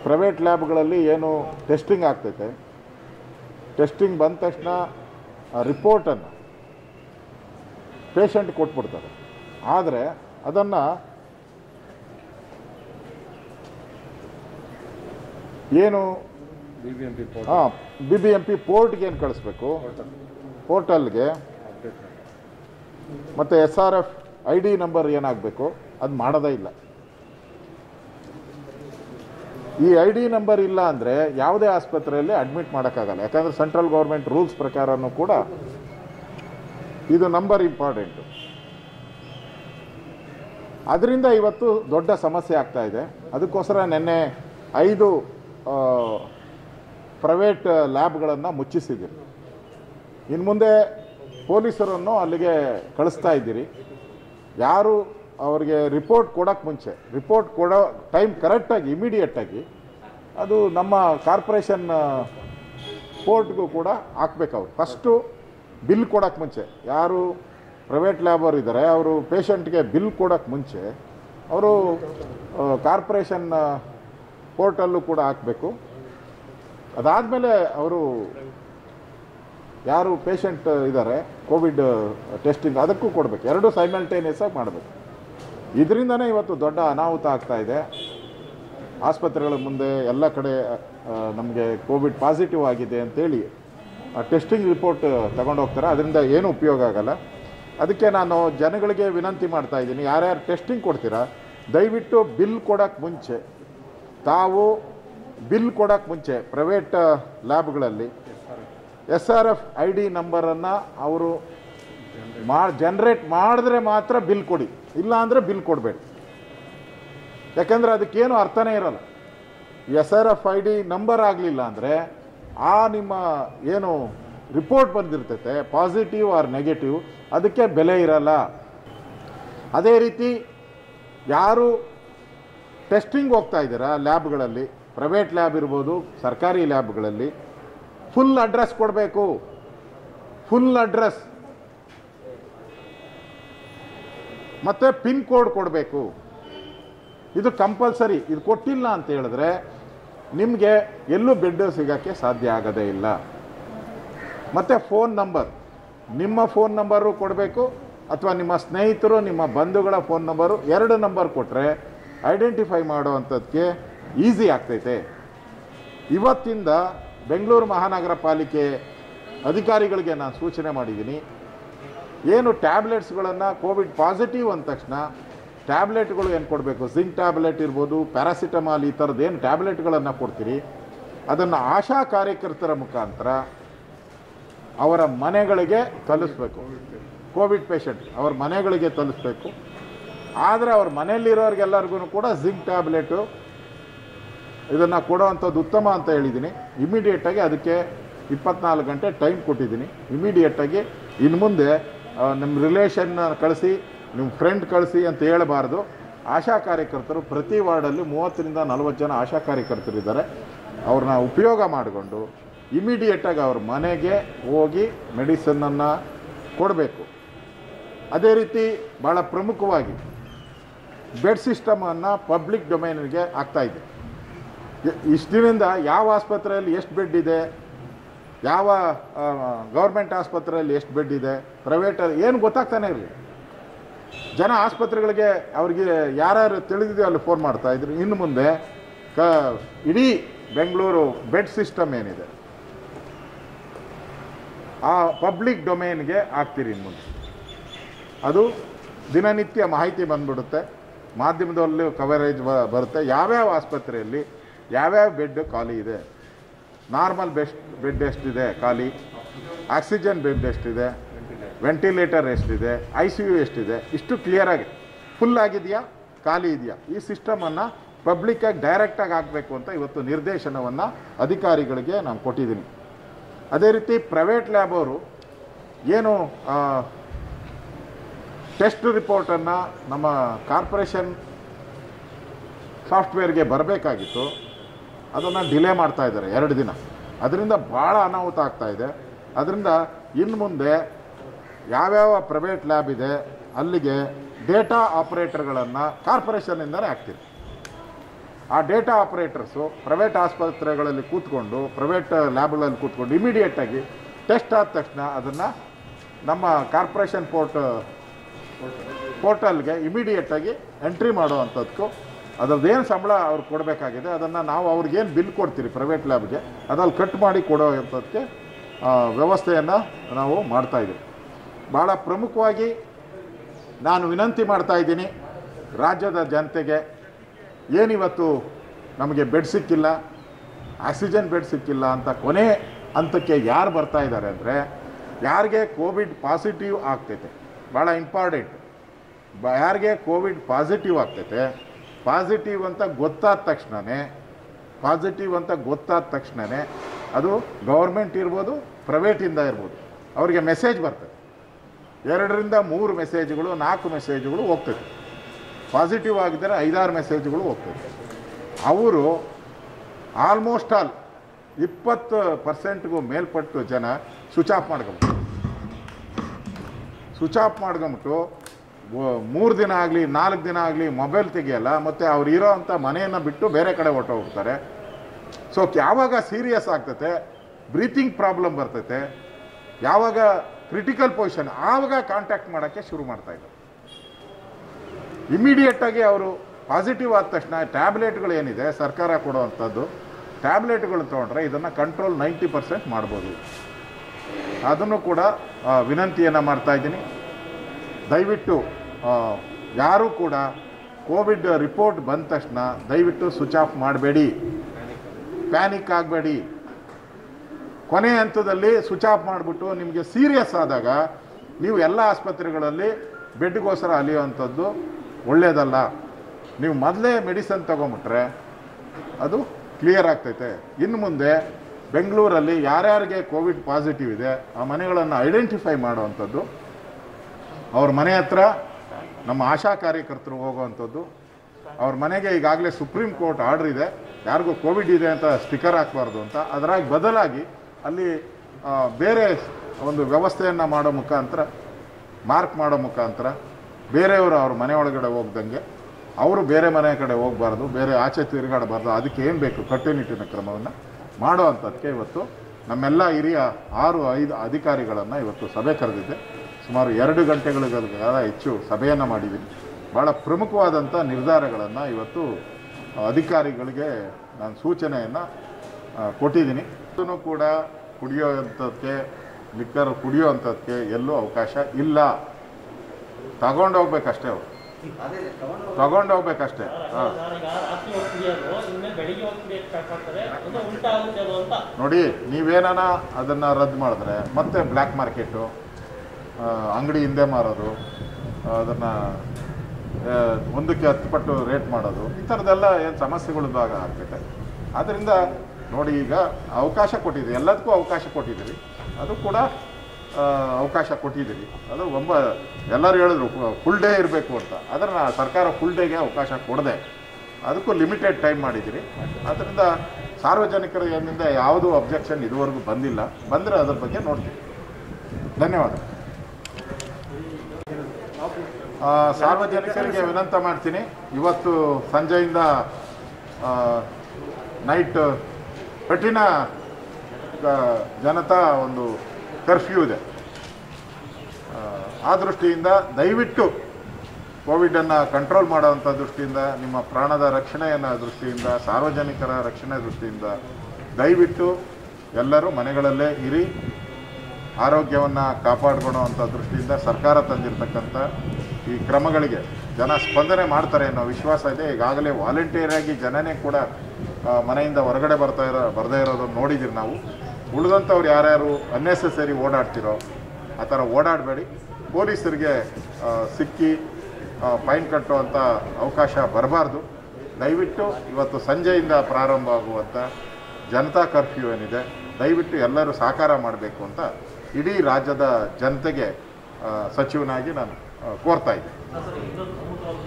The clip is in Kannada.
ಪ್ರೈವೇಟ್ ಲ್ಯಾಬ್ಗಳಲ್ಲಿ ಏನು ಟೆಸ್ಟಿಂಗ್ ಆಗ್ತೈತೆ ಟೆಸ್ಟಿಂಗ್ ಬಂದ ತಕ್ಷಣ ರಿಪೋರ್ಟನ್ನು ಪೇಷಂಟ್ ಕೊಟ್ಬಿಡ್ತಾರೆ ಆದರೆ ಅದನ್ನು ಏನು ಬಿ ಬಿ ಎಂ ಪಿ ಹಾಂ ಬಿ ಬಿ ಎಂ ಪಿ ಪೋರ್ಟ್ಗೆ ಏನು ಕಳಿಸ್ಬೇಕು ಪೋರ್ಟಲ್ಗೆ ಅಪ್ಡೇಟ್ ಮತ್ತು S R F I D number ಏನಾಗಬೇಕು ಅದು ಮಾಡೋದೇ ಇಲ್ಲ ಈ ಐ ಡಿ ನಂಬರ್ ಇಲ್ಲ ಅಂದರೆ ಯಾವುದೇ ಆಸ್ಪತ್ರೆಯಲ್ಲಿ ಅಡ್ಮಿಟ್ ಮಾಡೋಕ್ಕಾಗಲ್ಲ ಯಾಕಂದರೆ ಸೆಂಟ್ರಲ್ ಗೌರ್ಮೆಂಟ್ ರೂಲ್ಸ್ ಪ್ರಕಾರನೂ ಕೂಡ ಇದು ನಂಬರ್ ಇಂಪಾರ್ಟೆಂಟು ಅದರಿಂದ ಇವತ್ತು ದೊಡ್ಡ ಸಮಸ್ಯೆ ಆಗ್ತಾ ಇದೆ ಅದಕ್ಕೋಸ್ಕರ ನಿನ್ನೆ ಐದು ಪ್ರೈವೇಟ್ ಲ್ಯಾಬ್ಗಳನ್ನು ಮುಚ್ಚಿಸಿದ್ದೀರಿ ಇನ್ನು ಮುಂದೆ ಪೊಲೀಸರನ್ನು ಅಲ್ಲಿಗೆ ಕಳಿಸ್ತಾ ಇದ್ದೀರಿ ಯಾರು ಅವರಿಗೆ ರಿಪೋರ್ಟ್ ಕೊಡೋಕ್ಕೆ ಮುಂಚೆ ರಿಪೋರ್ಟ್ ಕೊಡೋ ಟೈಮ್ ಕರೆಕ್ಟಾಗಿ ಇಮಿಡಿಯೇಟಾಗಿ ಅದು ನಮ್ಮ ಕಾರ್ಪೊರೇಷನ್ ಕೋರ್ಟ್ಗೂ ಕೂಡ ಹಾಕ್ಬೇಕು ಅವ್ರು ಫಸ್ಟು ಬಿಲ್ ಕೊಡೋಕ್ಕೆ ಮುಂಚೆ ಯಾರು ಪ್ರೈವೇಟ್ ಲ್ಯಾಬರ್ ಇದ್ದಾರೆ ಅವರು ಪೇಷಂಟ್ಗೆ ಬಿಲ್ ಕೊಡೋಕ್ಕೆ ಮುಂಚೆ ಅವರು ಕಾರ್ಪೊರೇಷನ್ ಪೋರ್ಟಲ್ಲೂ ಕೂಡ ಹಾಕಬೇಕು ಅದಾದಮೇಲೆ ಅವರು ಯಾರು ಪೇಷಂಟ್ ಇದ್ದಾರೆ ಕೋವಿಡ್ ಟೆಸ್ಟಿಂಗ್ ಅದಕ್ಕೂ ಕೊಡಬೇಕು ಎರಡು ಸೈಮಲ್ಟೇನಿಯಸ್ ಆಗಿ ಮಾಡಬೇಕು ಇದರಿಂದನೇ ಇವತ್ತು ದೊಡ್ಡ ಅನಾಹುತ ಆಗ್ತಾ ಇದೆ ಆಸ್ಪತ್ರೆಗಳ ಮುಂದೆ ಎಲ್ಲ ಕಡೆ ನಮಗೆ ಕೋವಿಡ್ ಪಾಸಿಟಿವ್ ಆಗಿದೆ ಅಂತೇಳಿ ಟೆಸ್ಟಿಂಗ್ ರಿಪೋರ್ಟ್ ತಗೊಂಡು ಹೋಗ್ತಾರೆ ಅದರಿಂದ ಏನೂ ಉಪಯೋಗ ಆಗಲ್ಲ ಅದಕ್ಕೆ ನಾನು ಜನಗಳಿಗೆ ವಿನಂತಿ ಮಾಡ್ತಾ ಇದ್ದೀನಿ ಯಾರ್ಯಾರು ಟೆಸ್ಟಿಂಗ್ ಕೊಡ್ತೀರಾ ದಯವಿಟ್ಟು ಬಿಲ್ ಕೊಡೋಕ್ಕೆ ಮುಂಚೆ ತಾವು ಬಿಲ್ ಕೊಡೋಕ್ಕೆ ಮುಂಚೆ ಪ್ರೈವೇಟ್ ಲ್ಯಾಬ್ಗಳಲ್ಲಿ S R F I D ನಂಬರನ್ನು ಅವರು ಮಾ ಜನ್ರೇಟ್ ಮಾಡಿದ್ರೆ ಮಾತ್ರ ಬಿಲ್ ಕೊಡಿ ಇಲ್ಲ ಅಂದರೆ ಬಿಲ್ ಕೊಡಬೇಡಿ ಯಾಕಂದರೆ ಅದಕ್ಕೇನು ಅರ್ಥನೇ ಇರಲ್ಲ S R F I D number ಆಗಲಿಲ್ಲ ಅಂದರೆ ಆ ನಿಮ್ಮ ಏನು ರಿಪೋರ್ಟ್ ಬಂದಿರ್ತೈತೆ ಪಾಸಿಟಿವ್ ಆರ್ ನೆಗೆಟಿವ್ ಅದಕ್ಕೆ ಬೆಲೆ ಇರಲ್ಲ ಅದೇ ರೀತಿ ಯಾರು ಟೆಸ್ಟಿಂಗ್ ಹೋಗ್ತಾ ಇದ್ದೀರಾ ಲ್ಯಾಬ್ಗಳಲ್ಲಿ ಪ್ರೈವೇಟ್ ಲ್ಯಾಬ್ ಇರ್ಬೋದು ಸರ್ಕಾರಿ ಲ್ಯಾಬ್ಗಳಲ್ಲಿ ಫುಲ್ ಅಡ್ರೆಸ್ ಕೊಡಬೇಕು ಫುಲ್ ಅಡ್ರೆಸ್ ಮತ್ತು ಪಿನ್ ಕೋಡ್ ಕೊಡಬೇಕು ಇದು ಕಂಪಲ್ಸರಿ ಇದು ಕೊಟ್ಟಿಲ್ಲ ಅಂತ ಹೇಳಿದ್ರೆ ನಿಮಗೆ ಎಲ್ಲೂ ಬೆಡ್ ಸಿಗೋಕ್ಕೆ ಸಾಧ್ಯ ಆಗೋದೇ ಇಲ್ಲ ಮತ್ತು ಫೋನ್ ನಂಬರ್ ನಿಮ್ಮ ಫೋನ್ ನಂಬರು ಕೊಡಬೇಕು ಅಥವಾ ನಿಮ್ಮ ಸ್ನೇಹಿತರು ನಿಮ್ಮ ಬಂಧುಗಳ ಫೋನ್ ನಂಬರು ಎರಡು ನಂಬರ್ ಕೊಟ್ಟರೆ ಐಡೆಂಟಿಫೈ ಮಾಡುವಂಥದ್ದಕ್ಕೆ ಈಸಿ ಆಗ್ತೈತೆ ಇವತ್ತಿಂದ ಬೆಂಗಳೂರು ಮಹಾನಗರ ಪಾಲಿಕೆ ಅಧಿಕಾರಿಗಳಿಗೆ ನಾನು ಸೂಚನೆ ಮಾಡಿದ್ದೀನಿ ಏನು ಟ್ಯಾಬ್ಲೆಟ್ಸ್ಗಳನ್ನು ಕೋವಿಡ್ ಪಾಸಿಟಿವ್ ಅಂದ ತಕ್ಷಣ ಟ್ಯಾಬ್ಲೆಟ್ಗಳು ಏನು ಕೊಡಬೇಕು ಜಿಂಕ್ ಟ್ಯಾಬ್ಲೆಟ್ ಇರ್ಬೋದು ಪ್ಯಾರಾಸಿಟಮಾಲ್ ಈ ಥರದ್ದು ಏನು ಟ್ಯಾಬ್ಲೆಟ್ಗಳನ್ನು ಕೊಡ್ತೀರಿ ಅದನ್ನು ಆಶಾ ಕಾರ್ಯಕರ್ತರ ಮುಖಾಂತರ ಅವರ ಮನೆಗಳಿಗೆ ತಲುಪಿಸ್ಬೇಕು ಕೋವಿಡ್ ಪೇಷಂಟ್ ಅವ್ರ ಮನೆಗಳಿಗೆ ತಲುಪಿಸ್ಬೇಕು ಆದರೆ ಅವ್ರ ಮನೆಯಲ್ಲಿರೋರಿಗೆಲ್ಲರಿಗೂ ಕೂಡ ಜಿಂಕ್ ಟ್ಯಾಬ್ಲೆಟು ಇದನ್ನು ಕೊಡೋವಂಥದ್ದು ಉತ್ತಮ ಅಂತ ಹೇಳಿದ್ದೀನಿ ಇಮಿಡಿಯೇಟಾಗಿ ಅದಕ್ಕೆ ಇಪ್ಪತ್ನಾಲ್ಕು ಗಂಟೆ ಟೈಮ್ ಕೊಟ್ಟಿದ್ದೀನಿ ಇಮಿಡಿಯೇಟಾಗಿ ಇನ್ನು ಮುಂದೆ ಆ, ನಿಮ್ಮ ರಿಲೇಷನ್ ಕಳಿಸಿ ನಿಮ್ಮ ಫ್ರೆಂಡ್ ಕಳಿಸಿ ಅಂತ ಹೇಳಬಾರ್ದು ಆಶಾ ಕಾರ್ಯಕರ್ತರು ಪ್ರತಿ ವಾರ್ಡಲ್ಲಿ ಮೂವತ್ತರಿಂದ ನಲವತ್ತು ಜನ ಆಶಾ ಕಾರ್ಯಕರ್ತರಿದ್ದಾರೆ ಅವ್ರನ್ನ ಉಪಯೋಗ ಮಾಡಿಕೊಂಡು ಇಮಿಡಿಯೇಟಾಗಿ ಅವ್ರ ಮನೆಗೆ ಹೋಗಿ ಮೆಡಿಸನ್ನನ್ನು ಕೊಡಬೇಕು ಅದೇ ರೀತಿ ಭಾಳ ಪ್ರಮುಖವಾಗಿ ಬೆಡ್ ಸಿಸ್ಟಮನ್ನು ಪಬ್ಲಿಕ್ ಡೊಮೈನಿಗೆ ಆಗ್ತಾ ಇದೆ ಇ- ಇಷ್ಟು ದಿನದಿಂದ ಯಾವ ಆಸ್ಪತ್ರೆಯಲ್ಲಿ ಎಷ್ಟು ಬೆಡ್ ಇದೆ ಯಾವ ಗೌರ್ಮೆಂಟ್ ಆಸ್ಪತ್ರೆಯಲ್ಲಿ ಎಷ್ಟು ಬೆಡ್ ಇದೆ ಪ್ರೈವೇಟಲ್ಲಿ ಏನು ಗೊತ್ತಾಗ್ತಾನೆ ಇರಲಿ ಜನ ಆಸ್ಪತ್ರೆಗಳಿಗೆ ಅವ್ರಿಗೆ ಯಾರ್ಯಾರು ತಿಳಿದಿದೆಯೋ ಅಲ್ಲಿ ಫೋನ್ ಮಾಡ್ತಾ ಇದ್ರು ಇನ್ನು ಮುಂದೆ ಕ ಇಡೀ ಬೆಂಗಳೂರು ಬೆಡ್ ಸಿಸ್ಟಮ್ ಏನಿದೆ ಆ ಪಬ್ಲಿಕ್ ಡೊಮೇನ್ಗೆ ಹಾಕ್ತೀರಿ ಇನ್ನು ಮುಂದೆ ಅದು ದಿನನಿತ್ಯ ಮಾಹಿತಿ ಬಂದ್ಬಿಡುತ್ತೆ ಮಾಧ್ಯಮದಲ್ಲೂ ಕವರೇಜ್ ಬರುತ್ತೆ ಯಾವ್ಯಾವ ಆಸ್ಪತ್ರೆಯಲ್ಲಿ ಯಾವ್ಯಾವ ಬೆಡ್ ಖಾಲಿ ಇದೆ ನಾರ್ಮಲ್ ಬೆಸ್ಟ್ ಬೆಡ್ ಎಷ್ಟಿದೆ ಖಾಲಿ ಆಕ್ಸಿಜನ್ ಬೆಡ್ ಎಷ್ಟಿದೆ ವೆಂಟಿಲೇಟರ್ ಎಷ್ಟಿದೆ ಐ ಸಿ ಯು ಎಷ್ಟಿದೆ ಇಷ್ಟು ಕ್ಲಿಯರಾಗಿ ಫುಲ್ ಆಗಿದೆಯಾ ಖಾಲಿ ಇದೆಯಾ ಈ ಸಿಸ್ಟಮನ್ನು ಪಬ್ಲಿಕ್ಕಾಗಿ ಡೈರೆಕ್ಟಾಗಿ ಹಾಕಬೇಕು ಅಂತ ಇವತ್ತು ನಿರ್ದೇಶನವನ್ನು ಅಧಿಕಾರಿಗಳಿಗೆ ನಾನು ಕೊಟ್ಟಿದ್ದೀನಿ ಅದೇ ರೀತಿ ಪ್ರೈವೇಟ್ ಲ್ಯಾಬ್ ಅವರು ಏನು ಟೆಸ್ಟ್ ರಿಪೋರ್ಟನ್ನು ನಮ್ಮ ಕಾರ್ಪೊರೇಷನ್ ಸಾಫ್ಟ್ವೇರ್ಗೆ ಬರಬೇಕಾಗಿತ್ತು ಅದನ್ನು ಡಿಲೇ ಮಾಡ್ತಾ ಇದ್ದಾರೆ ಎರಡು ದಿನ ಅದರಿಂದ ಭಾಳ ಅನಾಹುತ ಆಗ್ತಾ ಇದೆ ಅದರಿಂದ ಇನ್ನು ಮುಂದೆ ಯಾವ್ಯಾವ ಪ್ರೈವೇಟ್ ಲ್ಯಾಬ್ ಇದೆ ಅಲ್ಲಿಗೆ ಡೇಟಾ ಆಪರೇಟರ್ಗಳನ್ನು ಕಾರ್ಪೊರೇಷನ್ನಿಂದಲೇ ಹಾಕ್ತೀವಿ ಆ ಡೇಟಾ ಆಪರೇಟರ್ಸು ಪ್ರೈವೇಟ್ ಆಸ್ಪತ್ರೆಗಳಲ್ಲಿ ಕೂತ್ಕೊಂಡು ಪ್ರೈವೇಟ್ ಲ್ಯಾಬ್ಗಳಲ್ಲಿ ಕೂತ್ಕೊಂಡು ಇಮಿಡಿಯೇಟಾಗಿ ಟೆಸ್ಟ್ ಆದ ತಕ್ಷಣ ಅದನ್ನು ನಮ್ಮ ಕಾರ್ಪೊರೇಷನ್ ಪೋರ್ಟ್ ಪೋರ್ಟಲ್ಗೆ ಇಮಿಡಿಯೇಟಾಗಿ ಎಂಟ್ರಿ ಮಾಡುವಂಥದ್ದಕ್ಕೂ ಅದ್ರದ್ದೇನು ಸಂಬಳ ಅವ್ರು ಕೊಡಬೇಕಾಗಿದೆ ಅದನ್ನು ನಾವು ಅವ್ರಿಗೇನು ಬಿಲ್ ಕೊಡ್ತೀರಿ ಪ್ರೈವೇಟ್ ಲ್ಯಾಬ್ಗೆ ಅದಲ್ಲಿ ಕಟ್ ಮಾಡಿ ಕೊಡೋ ಅಂಥದ್ದಕ್ಕೆ ವ್ಯವಸ್ಥೆಯನ್ನು ನಾವು ಮಾಡ್ತಾಯಿದ್ದೀವಿ ಭಾಳ ಪ್ರಮುಖವಾಗಿ ನಾನು ವಿನಂತಿ ಮಾಡ್ತಾ ಇದ್ದೀನಿ ರಾಜ್ಯದ ಜನತೆಗೆ ಏನಿವತ್ತು ನಮಗೆ ಬೆಡ್ ಸಿಕ್ಕಿಲ್ಲ ಆಕ್ಸಿಜನ್ ಬೆಡ್ ಸಿಕ್ಕಿಲ್ಲ ಅಂತ ಕೊನೆ ಹಂತಕ್ಕೆ ಯಾರು ಬರ್ತಾ ಇದ್ದಾರೆ ಅಂದರೆ ಯಾರಿಗೆ ಕೋವಿಡ್ ಪಾಸಿಟಿವ್ ಆಗ್ತೈತೆ ಭಾಳ ಇಂಪಾರ್ಟೆಂಟ್ ಬ ಯಾರಿಗೆ ಕೋವಿಡ್ ಪಾಸಿಟಿವ್ ಆಗ್ತೈತೆ ಪಾಸಿಟಿವ್ ಅಂತ ಗೊತ್ತಾದ ತಕ್ಷಣವೇ ಪಾಸಿಟಿವ್ ಅಂತ ಗೊತ್ತಾದ ತಕ್ಷಣವೇ ಅದು ಗೌರ್ಮೆಂಟ್ ಇರ್ಬೋದು ಪ್ರೈವೇಟಿಂದ ಇರ್ಬೋದು ಅವರಿಗೆ ಮೆಸೇಜ್ ಬರ್ತದೆ ಎರಡರಿಂದ ಮೂರು ಮೆಸೇಜ್ಗಳು ನಾಲ್ಕು ಮೆಸೇಜ್ಗಳು ಹೋಗ್ತದೆ ಪಾಸಿಟಿವ್ ಆಗಿದ್ದರೆ ಐದಾರು ಮೆಸೇಜ್ಗಳು ಹೋಗ್ತದೆ ಅವರು ಆಲ್ಮೋಸ್ಟ್ ಆಲ್ ಇಪ್ಪತ್ತು ಪರ್ಸೆಂಟ್ಗೂ ಮೇಲ್ಪಟ್ಟು ಜನ ಸ್ವಿಚ್ ಆಫ್ ಮಾಡ್ಕೊಂಬಿಟ್ಟು ಸ್ವಿಚ್ ಆಫ್ ಮಾಡ್ಕೊಂಬಿಟ್ಟು ಮೂರು ದಿನ ಆಗಲಿ ನಾಲ್ಕು ದಿನ ಆಗಲಿ ಮೊಬೈಲ್ ತೆಗಿಯಲ್ಲ ಮತ್ತು ಅವ್ರು ಇರೋ ಅಂಥ ಮನೆಯನ್ನು ಬಿಟ್ಟು ಬೇರೆ ಕಡೆ ಹೊರಟೋಗ್ತಾರೆ ಸೊ ಯಾವಾಗ ಸೀರಿಯಸ್ ಆಗ್ತೈತೆ ಬ್ರೀತಿಂಗ್ ಪ್ರಾಬ್ಲಮ್ ಬರ್ತೈತೆ ಯಾವಾಗ ಕ್ರಿಟಿಕಲ್ ಪೊಸಿಷನ್ ಆವಾಗ ಕಾಂಟ್ಯಾಕ್ಟ್ ಮಾಡೋಕ್ಕೆ ಶುರು ಮಾಡ್ತಾ ಇದ್ದಾರೆ ಇಮಿಡಿಯೇಟಾಗಿ ಅವರು ಪಾಸಿಟಿವ್ ಆದ ತಕ್ಷಣ ಟ್ಯಾಬ್ಲೆಟ್ಗಳು ಏನಿದೆ ಸರ್ಕಾರ ಕೊಡುವಂಥದ್ದು ಟ್ಯಾಬ್ಲೆಟ್ಗಳು ತೊಗೊಂಡ್ರೆ ಇದನ್ನು ಕಂಟ್ರೋಲ್ ನೈಂಟಿ ಪರ್ಸೆಂಟ್ ಮಾಡ್ಬೋದು ಅದನ್ನು ಕೂಡ ಆ, ವಿನಂತಿಯನ್ನು ಮಾಡ್ತಾ ಇದ್ದೀನಿ ದಯವಿಟ್ಟು ಆ, ಯಾರೂ ಕೂಡ ಕೋವಿಡ್ ರಿಪೋರ್ಟ್ ಬಂದ ತಕ್ಷಣ ದಯವಿಟ್ಟು ಸ್ವಿಚ್ ಆಫ್ ಮಾಡಬೇಡಿ ಪ್ಯಾನಿಕ್ ಆಗಬೇಡಿ ಕೊನೆ ಹಂತದಲ್ಲಿ ಸ್ವಿಚ್ ಆಫ್ ಮಾಡಿಬಿಟ್ಟು ನಿಮಗೆ ಸೀರಿಯಸ್ ಆದಾಗ ನೀವು ಎಲ್ಲ ಆಸ್ಪತ್ರೆಗಳಲ್ಲಿ ಬೆಡ್ಗೋಸ್ಕರ ಅಲಿಯುವಂಥದ್ದು ಒಳ್ಳೆಯದಲ್ಲ ನೀವು ಮೊದಲೇ ಮೆಡಿಸನ್ ತೊಗೊಂಬಿಟ್ರೆ ಅದು ಕ್ಲಿಯರ್ ಆಗ್ತೈತೆ ಇನ್ನು ಮುಂದೆ ಬೆಂಗಳೂರಲ್ಲಿ ಯಾರ್ಯಾರಿಗೆ ಕೋವಿಡ್ ಪಾಸಿಟಿವ್ ಇದೆ ಆ ಮನೆಗಳನ್ನು ಐಡೆಂಟಿಫೈ ಮಾಡುವಂಥದ್ದು ಅವ್ರ ಮನೆ ಹತ್ರ ನಮ್ಮ ಆಶಾ ಕಾರ್ಯಕರ್ತರು ಹೋಗುವಂಥದ್ದು ಅವ್ರ ಮನೆಗೆ ಈಗಾಗಲೇ ಸುಪ್ರೀಂ ಕೋರ್ಟ್ ಆರ್ಡ್ರ್ ಇದೆ ಯಾರಿಗೂ ಕೋವಿಡ್ ಇದೆ ಅಂತ ಸ್ಟಿಕರ್ ಹಾಕಬಾರ್ದು ಅಂತ ಅದರಾಗಿ ಬದಲಾಗಿ ಅಲ್ಲಿ ಆ, ಬೇರೆ ಒಂದು ವ್ಯವಸ್ಥೆಯನ್ನು ಮಾಡೋ ಮುಖಾಂತರ ಮಾರ್ಕ್ ಮಾಡೋ ಮುಖಾಂತರ ಬೇರೆಯವರು ಅವ್ರ ಮನೆ ಒಳಗಡೆ ಹೋಗ್ದಂಗೆ ಅವರು ಬೇರೆ ಮನೆ ಕಡೆ ಹೋಗಬಾರ್ದು ಬೇರೆ ಆಚೆ ತಿರುಗಾಡಬಾರ್ದು ಅದಕ್ಕೆ ಏನು ಬೇಕು ಕಟ್ಟುನಿಟ್ಟಿನ ಕ್ರಮವನ್ನು ಮಾಡೋ ಅಂಥದ್ದಕ್ಕೆ ಇವತ್ತು ನಮ್ಮೆಲ್ಲ ಹಿರಿಯ ಆರು ಐದು ಅಧಿಕಾರಿಗಳನ್ನು ಇವತ್ತು ಸಭೆ ಕರೆದಿದ್ದೆ ಸುಮಾರು ಎರಡು ಗಂಟೆಗಳಿಗಾದ ಹೆಚ್ಚು ಸಭೆಯನ್ನು ಮಾಡಿದ್ದೀನಿ ಭಾಳ ಪ್ರಮುಖವಾದಂಥ ನಿರ್ಧಾರಗಳನ್ನು ಇವತ್ತು ಅಧಿಕಾರಿಗಳಿಗೆ ನಾನು ಸೂಚನೆಯನ್ನು ಕೊಟ್ಟಿದ್ದೀನಿ ಇದನ್ನು ಕೂಡ ಕುಡಿಯೋವಂಥದ್ದಕ್ಕೆ ಲಿಕ್ಕರ್ ಕುಡಿಯೋವಂಥದ್ದಕ್ಕೆ ಎಲ್ಲೂ ಅವಕಾಶ ಇಲ್ಲ ತಗೊಂಡೋಗ್ಬೇಕಷ್ಟೇ ಅವರು ತಗೊಂಡೋಗ್ಬೇಕಷ್ಟೇ ಹಾಂ ನಾನೀಗ ರಾತ್ರಿ ಹೊತ್ತು ಕುಡಿಯೋದು ಇನ್ಮೇಲೆ ಬೆಳಿಗ್ಗೆ ಹೊತ್ತು ಕುಡಿಯಕ್ಕೆ ಸ್ಟಾರ್ಟ್ ಮಾಡ್ತಾರೆ ಅದು ಉಲ್ಟಾ ಆಗುತ್ತೆ ಅದು ಅಂತ ನೋಡಿ ನೀವೇನಾನ ಅದನ್ನು ರದ್ದು ಮಾಡಿದ್ರೆ ಮತ್ತೆ ಬ್ಲ್ಯಾಕ್ ಮಾರ್ಕೆಟು ಅಂಗಡಿ ಹಿಂದೆ ಮಾರೋದು ಅದನ್ನು ಒಂದಕ್ಕೆ ಹತ್ತು ಪಟ್ಟು ರೇಟ್ ಮಾಡೋದು ಈ ಥರದ್ದೆಲ್ಲ ಏನು ಸಮಸ್ಯೆಗಳು ಭಾಗ ಆಗ್ತೈತೆ ಆದ್ದರಿಂದ ನೋಡಿ ಈಗ ಅವಕಾಶ ಕೊಟ್ಟಿದ್ದೀರಿ ಎಲ್ಲದಕ್ಕೂ ಅವಕಾಶ ಕೊಟ್ಟಿದ್ದೀರಿ ಅದು ಕೂಡ ಆ, ಅವಕಾಶ ಕೊಟ್ಟಿದ್ದೀರಿ ಅದು ಒಬ್ಬ ಎಲ್ಲರೂ ಹೇಳಿದ್ರು ಫುಲ್ ಡೇ ಇರಬೇಕು ಅಂತ ಅದನ್ನು ಸರ್ಕಾರ ಫುಲ್ ಡೇಗೆ ಅವಕಾಶ ಕೊಡದೆ ಅದಕ್ಕೂ ಲಿಮಿಟೆಡ್ ಟೈಮ್ ಮಾಡಿದ್ದೀರಿ ಅದರಿಂದ ಸಾರ್ವಜನಿಕರ ಏನಿಂದ ಯಾವುದೂ ಅಬ್ಜೆಕ್ಷನ್ ಇದುವರೆಗೂ ಬಂದಿಲ್ಲ ಬಂದರೆ ಅದ್ರ ಬಗ್ಗೆ ನೋಡ್ತೀವಿ ಧನ್ಯವಾದ ಆ, ಸಾರ್ವಜನಿಕರಿಗೆ ವಿನಂತ ಮಾಡ್ತೀನಿ ಇವತ್ತು ಸಂಜೆಯಿಂದ ನೈಟ್ ಕಠಿಣ ಆ, ಜನತಾ ಒಂದು ಕರ್ಫ್ಯೂ ಇದೆ ಆ, ಆ ದೃಷ್ಟಿಯಿಂದ ದಯವಿಟ್ಟು ಕೋವಿಡನ್ನು ಕಂಟ್ರೋಲ್ ಮಾಡುವಂಥ ದೃಷ್ಟಿಯಿಂದ ನಿಮ್ಮ ಪ್ರಾಣದ ರಕ್ಷಣೆಯನ್ನು ದೃಷ್ಟಿಯಿಂದ ಸಾರ್ವಜನಿಕರ ರಕ್ಷಣೆ ದೃಷ್ಟಿಯಿಂದ ದಯವಿಟ್ಟು ಎಲ್ಲರೂ ಮನೆಗಳಲ್ಲೇ ಇರಿ ಆರೋಗ್ಯವನ್ನು ಕಾಪಾಡ್ಕೊಳ್ಳೋವಂಥ ದೃಷ್ಟಿಯಿಂದ ಸರ್ಕಾರ ತಂದಿರತಕ್ಕಂಥ ಈ ಕ್ರಮಗಳಿಗೆ ಜನ ಸ್ಪಂದನೆ ಮಾಡ್ತಾರೆ ಅನ್ನೋ ವಿಶ್ವಾಸ ಇದೆ ಈಗಾಗಲೇ ವಾಲಂಟಿಯರಾಗಿ ಜನನೇ ಕೂಡ ಆ, ಮನೆಯಿಂದ ಹೊರಗಡೆ ಬರ್ತಾ ಇರೋ ಬರದೇ ಇರೋದನ್ನು ನೋಡಿದ್ದೀರಿ ನಾವು ಉಳಿದಂಥವ್ರು ಯಾರ್ಯಾರು ಅನ್ನೆಸೆಸರಿ ಓಡಾಡ್ತಿರೋ ಆ ಥರ ಓಡಾಡಬೇಡಿ ಪೊಲೀಸರಿಗೆ ಆ, ಸಿಕ್ಕಿ ಫೈನ್ ಕಟ್ಟುವಂಥ ಅವಕಾಶ ಬರಬಾರ್ದು ದಯವಿಟ್ಟು ಇವತ್ತು ಸಂಜೆಯಿಂದ ಪ್ರಾರಂಭ ಆಗುವಂಥ ಜನತಾ ಕರ್ಫ್ಯೂ ಏನಿದೆ ದಯವಿಟ್ಟು ಎಲ್ಲರೂ ಸಹಕಾರ ಮಾಡಬೇಕು ಅಂತ ಇಡೀ ರಾಜ್ಯದ ಜನತೆಗೆ ಆ, ಸಚಿವನಾಗಿ ನಾನು ಆ, ಕೋರ್ತಾ ಇದ್ದೀನಿ ಇನ್ನೊಂದು